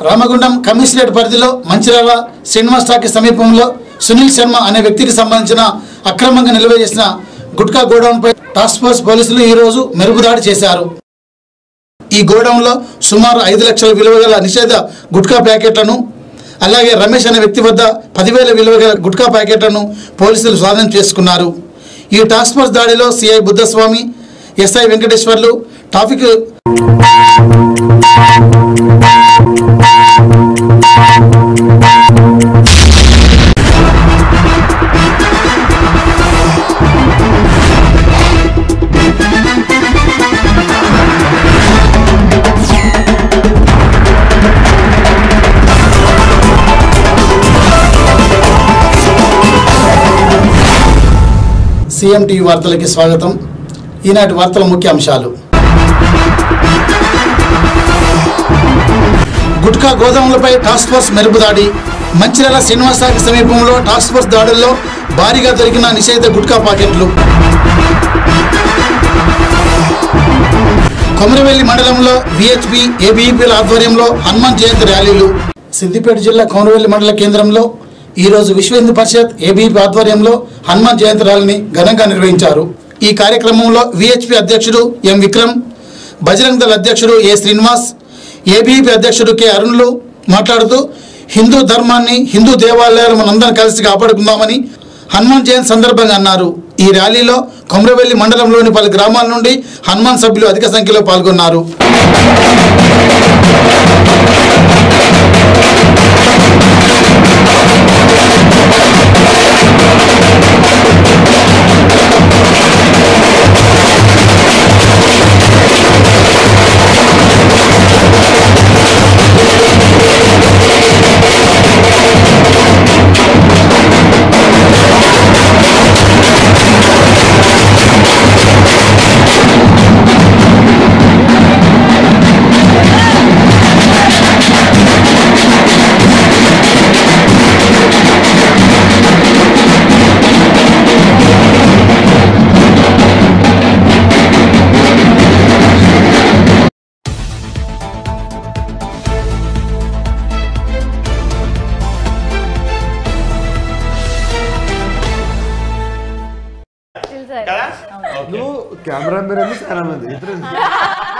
Ramagundam commissionerate పరిధిలో Mancherial Srinivas talkie సమీపంలో సునీల్ శర్మ అనే వ్యక్తికి సంబంధించిన అక్రమంగా నిల్వ చేసిన గుట్కా గోడౌన్పై టాస్క్ ఫోర్స్ పోలీసులు ఈరోజు మెరుపుదాడి చేశారు ఈ గోడౌన్లో సుమారు ఐదు లక్షల విలువ గల నిషేధ గుట్కా ప్యాకెట్లను అలాగే రమేష్ అనే వ్యక్తి వద్ద పదివేల విలువ గల గుట్కా ప్యాకెట్లను పోలీసులు స్వాధీనం చేసుకున్నారు ఈ టాస్క్ ఫోర్స్ దాడిలో CI Buddhaswamy SI Venkateswarlu traffic CM TV వార్తలకి స్వాగతం ఈనాటి వార్తల ముఖ్య అంశాలు గుట్కా గోదాములపై టాస్క్ ఫోర్స్ మెరుపు దాడి మంచిర్యాల శ్రీనివాసాకి సమీపంలో టాస్క్ ఫోర్స్ దాడుల్లో భారీగా దొరికిన నిషేధ గుట్కా పాకెట్లు కొమరవెల్లి మండలంలో విహెచ్పి ఏబీఈపీల ఆధ్వర్యంలో హనుమాన్ జయంతి ర్యాలీలు సిద్దిపేట జిల్లా కొమరవెల్లి మండల కేంద్రంలో ఈరోజు విశ్వ హిందూ పరిషత్ ఏబీఈపీ ఆధ్వర్యంలో హనుమాన్ జయంతి ర్యాలీని ఘనంగా నిర్వహించారు ఈ కార్యక్రమంలో విహెచ్పి అధ్యక్షుడు ఎం విక్రమ్ బజరంగ్ దళ అధ్యక్షుడు ఏ శ్రీనివాస్ ఏబీఈపీ అధ్యక్షుడు కె అరుణులు మాట్లాడుతూ హిందూ ధర్మాన్ని హిందూ దేవాలయాలు మనందరం కలిసి కాపాడుకుందామని హనుమాన్ జయంతి సందర్భంగా అన్నారు ఈ ర్యాలీలో కొమరవెల్లి మండలంలోని పలు గ్రామాల నుండి హనుమాన్ సభ్యులు అధిక సంఖ్యలో పాల్గొన్నారు తెలుసా కదా అవును. నువ్వు కెమెరా మీద ఉంది చాలా మంది ఇద్దరు